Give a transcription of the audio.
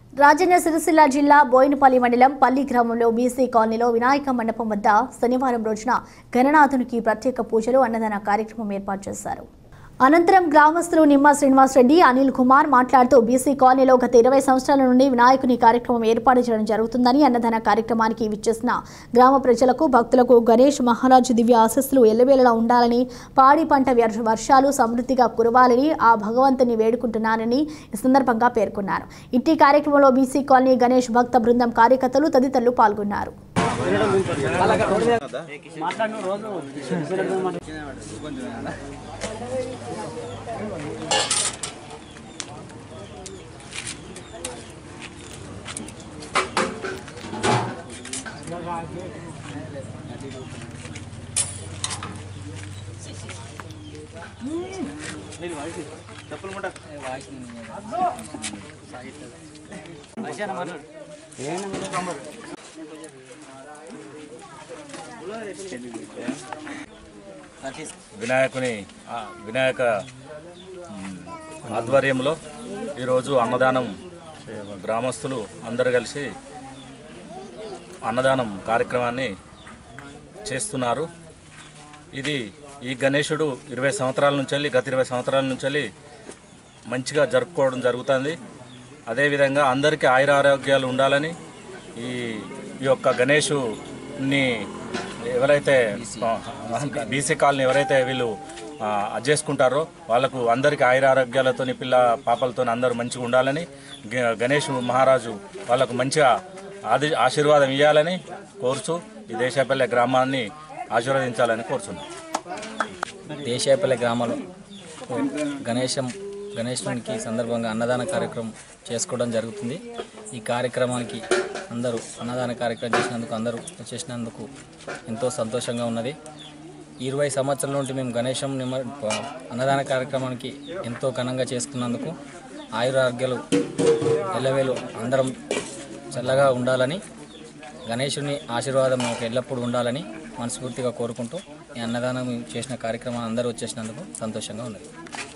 రాజన్న సిరిసిల్ల జిల్లా బోయినపల్లి మండలం పల్లి గ్రామంలో బీసీ కాలనీలో వినాయక మండపం వద్ద శనివారం రోజున గణనాథునికి ప్రత్యేక పూజలు అన్నదాన కార్యక్రమం ఏర్పాటు చేశారు అనంతరం గ్రామస్తులు నిమ్మ శ్రీనివాసరెడ్డి అనిల్ కుమార్ మాట్లాడుతూ బీసీ కాలనీలో గత ఇరవై సంవత్సరాల నుండి వినాయకుని కార్యక్రమం ఏర్పాటు చేయడం జరుగుతుందని అన్నదాన కార్యక్రమానికి విచ్చేసిన గ్రామ ప్రజలకు భక్తులకు గణేష్ మహారాజు దివ్య ఆశస్సులు ఎల్లవేళలా ఉండాలని పాడి పంట వ్యర్- వర్షాలు సమృద్ధిగా కురవాలని ఆ భగవంతుని వేడుకుంటున్నానని ఈ సందర్భంగా పేర్కొన్నారు ఇట్టి కార్యక్రమంలో బీసీ కాలనీ గణేష్ భక్త బృందం కార్యకర్తలు తదితరులు పాల్గొన్నారు వినాయకుని ఆ, వినాయక మ్, ఆధ్వర్యంలో ఈరోజు అన్నదానం గ్రామస్తులు అందరు కలిసి అన్నదానం కార్యక్రమాన్ని చేస్తున్నారు ఇది ఈ గణేశుడు ఇరవై సంవత్సరాల నుంచి వెళ్ళి గత ఇరవై సంవత్సరాల నుంచి వెళ్ళి మంచిగా జరుపుకోవడం జరుగుతుంది అదేవిధంగా అందరికీ ఆయుర ఆరోగ్యాలు ఉండాలని ఈ ఈ యొక్క గణేషుని ఎవరైతే బీసీ కాలనీ ఎవరైతే వీళ్ళు ఆ, అది చేసుకుంటారో వాళ్ళకు అందరికీ ఆయుర ఆరోగ్యాలతో పిల్ల పాపలతో అందరూ మంచిగా ఉండాలని గ- గణేష్ మహారాజు వాళ్ళకు మంచిగా ఆది ఆశీర్వాదం ఇవ్వాలని కోరుచు ఈ దేశపల్లె గ్రామాన్ని ఆశీర్వదించాలని కోరుచున్నాను దేశాయపల్లి గ్రామంలో గణేశం గణేశునికి సందర్భంగా అన్నదాన కార్యక్రమం చేసుకోవడం జరుగుతుంది ఈ కార్యక్రమానికి అందరూ అన్నదాన కార్యక్రమం చేసినందుకు అందరూ చేసినందుకు ఎంతో సంతోషంగా ఉన్నది ఇరవై సంవత్సరాల నుండి మేము గణేశం నిమ అన్నదాన కార్యక్రమానికి ఎంతో ఘనంగా చేసుకున్నందుకు ఆయురారోగ్యాలు ఎల్లవేలు అందరం చల్లగా ఉండాలని గణేశుని ఆశీర్వాదం మాకు ఎల్లప్పుడూ ఉండాలని మనస్ఫూర్తిగా కోరుకుంటూ ఈ అన్నదానం చేసిన కార్యక్రమం అందరూ వచ్చేసినందుకు సంతోషంగా ఉన్నది